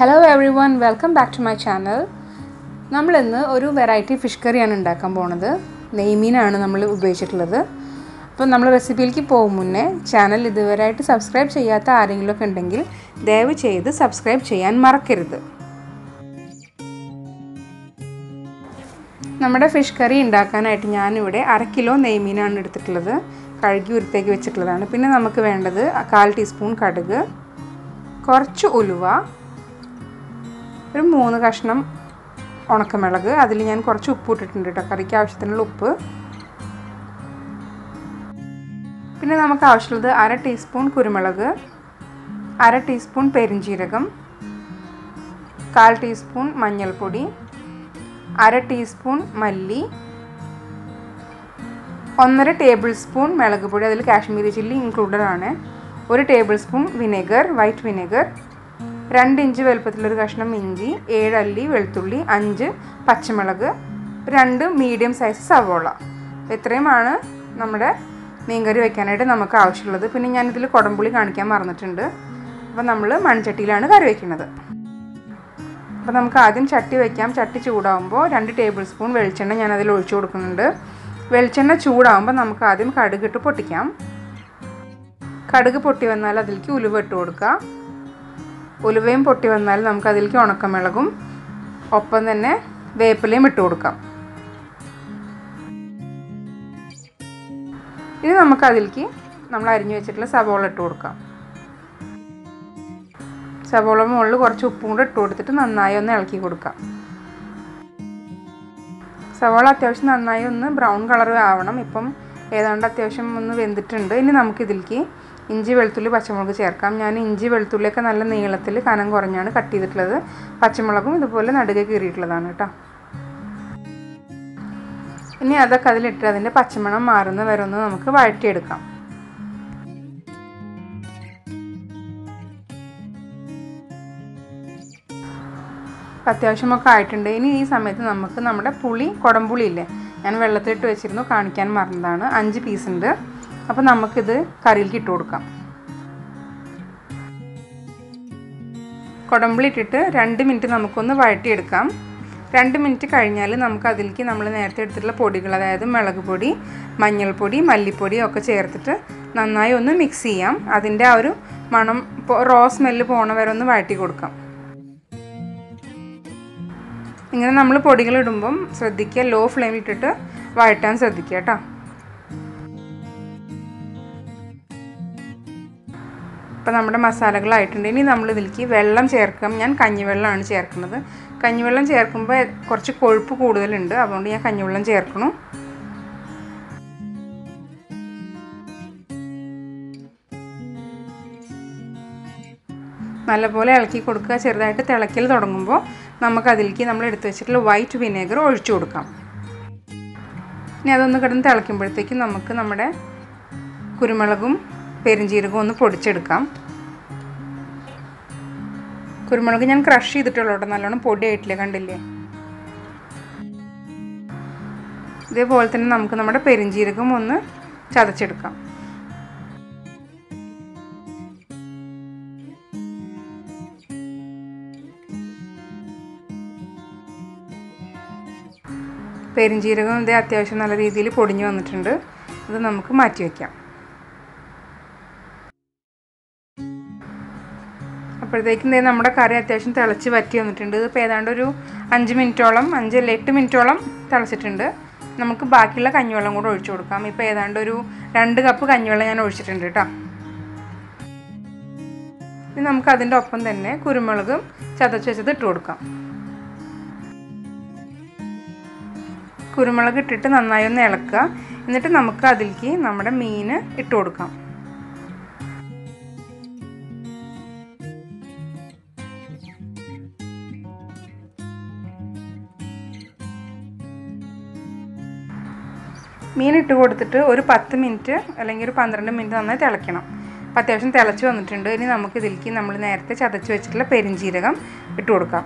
hello everyone welcome back to my channel നമ്മളിന്ന് ഒരു variety fish കറിയാണ് ഉണ്ടാക്കാൻ പോണത് നെയ്മീനാണ് നമ്മൾ ഉപയോഗിച്ചിട്ടുള്ളത് അപ്പോൾ നമ്മൾ റെസിപ്പിയിലേക്ക് പോകും മുന്നേ ചാനൽ ഇതുവരെയായിട്ട് സബ്സ്ക്രൈബ് ചെയ്യാത്ത ആരെങ്കിലുമൊക്കെ ഉണ്ടെങ്കിൽ ദയവ് ചെയ്ത് സബ്സ്ക്രൈബ് ചെയ്യാൻ മറക്കരുത് നമ്മുടെ ഫിഷ് കറി ഉണ്ടാക്കാനായിട്ട് ഞാനിവിടെ അര കിലോ നെയ്മീനാണ് എടുത്തിട്ടുള്ളത് കഴുകി ഉരുത്തേക്ക് വെച്ചിട്ടുള്ളതാണ് പിന്നെ നമുക്ക് വേണ്ടത് കാൽ ടീസ്പൂൺ കടുക് കുറച്ച് ഉലുവ ഒരു മൂന്ന് കഷ്ണം ഉണക്കമുളക് അതിൽ ഞാൻ കുറച്ച് ഉപ്പ് ഇട്ടിട്ടുണ്ട് കേട്ടോ കറിക്ക് ആവശ്യത്തിനുള്ള ഉപ്പ് പിന്നെ നമുക്ക് ആവശ്യമുള്ളത് അര ടീസ്പൂൺ കുരുമുളക് അര ടീസ്പൂൺ പെരിഞ്ജീരകം കാൽ ടീസ്പൂൺ മഞ്ഞൾപ്പൊടി അര ടീസ്പൂൺ മല്ലി ഒന്നര ടേബിൾ സ്പൂൺ മുളക് പൊടി അതിൽ കാശ്മീരി ചില്ലി ഇൻക്ലൂഡഡ് ആണ് ഒരു tablespoon vinegar white vinegar രണ്ട് ഇഞ്ച് വലുപ്പത്തിലൊരു കഷ്ണം ഇഞ്ചി ഏഴ് അല്ലി വെളുത്തുള്ളി അഞ്ച് പച്ചമുളക് രണ്ട് മീഡിയം സൈസ് സവോള ഇത്രയുമാണ് നമ്മുടെ മീൻകറി വെക്കാനായിട്ട് നമുക്ക് ആവശ്യമുള്ളത് പിന്നെ ഞാനിതിൽ കുടംപുളി കാണിക്കാൻ മറന്നിട്ടുണ്ട് അപ്പോൾ നമ്മൾ മൺചട്ടിയിലാണ് കറി വയ്ക്കുന്നത് അപ്പോൾ നമുക്ക് ആദ്യം ചട്ടി വയ്ക്കാം ചട്ടി ചൂടാകുമ്പോൾ രണ്ട് ടേബിൾ സ്പൂൺ വെളിച്ചെണ്ണ ഞാൻ അതിൽ ഒഴിച്ചു കൊടുക്കുന്നുണ്ട് വെളിച്ചെണ്ണ ചൂടാകുമ്പോൾ നമുക്ക് ആദ്യം കടുക് ഇട്ട് പൊട്ടിക്കാം കടുക് പൊട്ടി വന്നാൽ അതിലേക്ക് ഉലുവ ഇട്ട് കൊടുക്കുക ഉലുവയും പൊട്ടി വന്നാൽ നമുക്ക് അതിലേക്ക് ഉണക്കമുളകും ഒപ്പം തന്നെ വേപ്പിലയും ഇട്ട് കൊടുക്കാം ഇനി നമുക്ക് അതിലേക്ക് നമ്മൾ അരിഞ്ഞു വെച്ചിട്ടുള്ള സവോള ഇട്ട് കൊടുക്കാം സവോള മുകളിൽ കുറച്ച് ഉപ്പും കൂടെ ഇട്ട് കൊടുത്തിട്ട് നന്നായി ഒന്ന് ഇളക്കി കൊടുക്കാം സവോള അത്യാവശ്യം നന്നായി ഒന്ന് ബ്രൗൺ കളർ ആവണം ഇപ്പം ഏതാണ്ട് അത്യാവശ്യം ഒന്ന് വെന്തിട്ടുണ്ട് ഇനി നമുക്കിതിലേക്ക് ഇഞ്ചി വെളുത്തുള്ളി പച്ചമുളക് ചേർക്കാം ഞാൻ ഇഞ്ചി വെളുത്തുള്ളിയൊക്കെ നല്ല നീളത്തിൽ കനം കുറഞ്ഞാണ് കട്ട് ചെയ്തിട്ടുള്ളത് പച്ചമുളകും ഇതുപോലെ നടുകെ കീറിയിട്ടുള്ളതാണ് കേട്ടോ ഇനി അതൊക്കെ അതിലിട്ട് അതിൻ്റെ പച്ചമണം മാറുന്ന വരെ ഒന്ന് നമുക്ക് വഴറ്റിയെടുക്കാം അത്യാവശ്യമൊക്കെ ആയിട്ടുണ്ട് ഇനി ഈ സമയത്ത് നമുക്ക് നമ്മുടെ പുളി കുടംപുളി ഇല്ലേ ഞാൻ വെള്ളത്തിലിട്ട് വെച്ചിരുന്നു കാണിക്കാൻ മറന്നതാണ് അഞ്ച് പീസ് ഉണ്ട് അപ്പോൾ നമുക്കിത് കറിയിലേക്ക് ഇട്ട് കൊടുക്കാം കുടംപുളി ഇട്ടിട്ട് രണ്ട് മിനിറ്റ് നമുക്കൊന്ന് വഴറ്റിയെടുക്കാം രണ്ട് മിനിറ്റ് കഴിഞ്ഞാൽ നമുക്ക് അതിലേക്ക് നമ്മൾ നേരത്തെ എടുത്തിട്ടുള്ള പൊടികൾ അതായത് മുളക് പൊടി മഞ്ഞൾപ്പൊടി മല്ലിപ്പൊടി ഒക്കെ ചേർത്തിട്ട് നന്നായി ഒന്ന് മിക്സ് ചെയ്യാം അതിൻ്റെ ആ ഒരു മണം റോ സ്മെല്ല് പോണ വരെ ഒന്ന് വഴറ്റി കൊടുക്കാം ഇങ്ങനെ നമ്മൾ പൊടികൾ ഇടുമ്പം ശ്രദ്ധിക്കുക ലോ ഫ്ലെയിമിൽ ഇട്ടിട്ട് വഴറ്റാൻ ശ്രദ്ധിക്കുക കേട്ടോ ഇപ്പം നമ്മുടെ മസാലകളായിട്ടുണ്ട് ഇനി നമ്മൾ ഇതിലേക്ക് വെള്ളം ചേർക്കാം ഞാൻ കഞ്ഞിവെള്ളമാണ് ചേർക്കുന്നത് കഞ്ഞിവെള്ളം ചേർക്കുമ്പോൾ കുറച്ച് കൊഴുപ്പ് കൂടുതലുണ്ട് അതുകൊണ്ട് ഞാൻ കഞ്ഞിവെള്ളം ചേർക്കണം നല്ലപോലെ ഇളക്കി കൊടുക്കുക ചെറുതായിട്ട് തിളക്കൽ തുടങ്ങുമ്പോൾ നമുക്ക് അതിലേക്ക് നമ്മൾ എടുത്തു വെച്ചിട്ടുള്ള വൈറ്റ് വിനേഗർ ഒഴിച്ചു കൊടുക്കാം ഇനി അതൊന്ന് കിടന്ന് തിളയ്ക്കുമ്പോഴത്തേക്കും നമുക്ക് നമ്മുടെ കുരുമുളകും പെരിഞ്ചീരകവും ഒന്ന് പൊടിച്ചെടുക്കാം കുരുമുളക് ഞാൻ ക്രഷ് ചെയ്തിട്ടുള്ളൂ കേട്ടോ നല്ലോണം പൊടിയായിട്ടില്ലേ കണ്ടില്ലേ ഇതേപോലെ തന്നെ നമുക്ക് നമ്മുടെ പെരിഞ്ചീരകം ഒന്ന് ചതച്ചെടുക്കാം പെരിഞ്ചീരകം ഇത് അത്യാവശ്യം നല്ല രീതിയിൽ പൊടിഞ്ഞു വന്നിട്ടുണ്ട് ഇത് നമുക്ക് മാറ്റി വയ്ക്കാം അപ്പോഴത്തേക്കും ഇതേ നമ്മുടെ കറി അത്യാവശ്യം തിളച്ച് വറ്റി വന്നിട്ടുണ്ട് ഇതിപ്പോൾ ഏതാണ്ട് ഒരു അഞ്ച് മിനിറ്റോളം അഞ്ചല്ല എട്ട് മിനിറ്റോളം തിളച്ചിട്ടുണ്ട് നമുക്ക് ബാക്കിയുള്ള കഞ്ഞിവെള്ളം കൂടെ ഒഴിച്ചു കൊടുക്കാം ഇപ്പോൾ ഏതാണ്ട് ഒരു രണ്ട് കപ്പ് കഞ്ഞിവെള്ളം ഞാൻ ഒഴിച്ചിട്ടുണ്ട് കേട്ടോ ഇനി നമുക്ക് അതിൻ്റെ ഒപ്പം തന്നെ കുരുമുളകും ചതച്ച് വെച്ചത് ഇട്ട് കൊടുക്കാം കുരുമുളക് ഇട്ടിട്ട് നന്നായി ഒന്ന് ഇളക്കുക എന്നിട്ട് നമുക്ക് അതിലേക്ക് നമ്മുടെ മീൻ ഇട്ട് കൊടുക്കാം മീൻ ഇട്ട് കൊടുത്തിട്ട് ഒരു പത്ത് മിനിറ്റ് അല്ലെങ്കിൽ ഒരു പന്ത്രണ്ട് മിനിറ്റ് നന്നായി തിളയ്ക്കണം അപ്പോൾ അത്യാവശ്യം തിളച്ച് വന്നിട്ടുണ്ട് ഇനി നമുക്ക് ഇതിലേക്ക് നമ്മൾ നേരത്തെ ചതച്ച് വെച്ചിട്ടുള്ള പെരിഞ്ജീരകം ഇട്ട് കൊടുക്കാം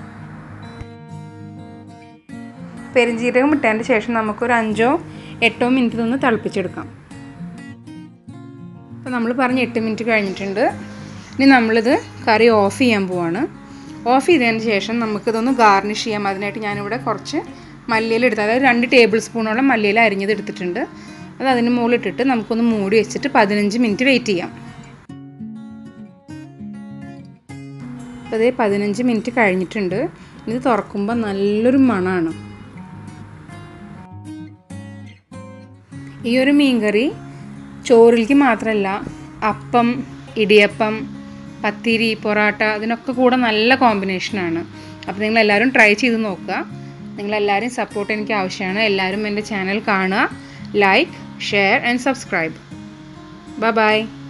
പെരിഞ്ജീരകം ഇട്ടതിൻ്റെ ശേഷം നമുക്കൊരു അഞ്ചോ എട്ടോ മിനിറ്റ് ഒന്ന് തിളപ്പിച്ചെടുക്കാം അപ്പോൾ നമ്മൾ പറഞ്ഞ് എട്ട് മിനിറ്റ് കഴിഞ്ഞിട്ടുണ്ട് ഇനി നമ്മളിത് കറി ഓഫ് ചെയ്യാൻ പോവാണ് ഓഫ് ചെയ്തതിന് ശേഷം നമുക്കിതൊന്ന് ഗാർണിഷ് ചെയ്യാം അതിനായിട്ട് ഞാനിവിടെ കുറച്ച് മല്ലിയില എടുത്ത് അതായത് രണ്ട് ടേബിൾ സ്പൂണോളം മല്ലിയില അരിഞ്ഞത് എടുത്തിട്ടുണ്ട് അത് അതിന് മുകളിലിട്ടിട്ട് നമുക്കൊന്ന് മൂടി വെച്ചിട്ട് പതിനഞ്ച് മിനിറ്റ് വെയിറ്റ് ചെയ്യാം അപ്പോൾ അതേ പതിനഞ്ച് മിനിറ്റ് കഴിഞ്ഞിട്ടുണ്ട് ഇത് തുറക്കുമ്പോൾ നല്ലൊരു മണമാണ് ഈ ഒരു മീൻകറി ചോറിലേക്ക് മാത്രമല്ല അപ്പം ഇടിയപ്പം പത്തിരി പൊറാട്ട ഇതിനൊക്കെ കൂടെ നല്ല കോമ്പിനേഷനാണ് അപ്പോൾ നിങ്ങൾ എല്ലാവരും ട്രൈ ചെയ്ത് നോക്കുക നിങ്ങളെല്ലാവരും സപ്പോർട്ട് എനിക്ക് ആവശ്യമാണ് എല്ലാവരും എൻ്റെ ചാനൽ കാണുക like share and subscribe bye by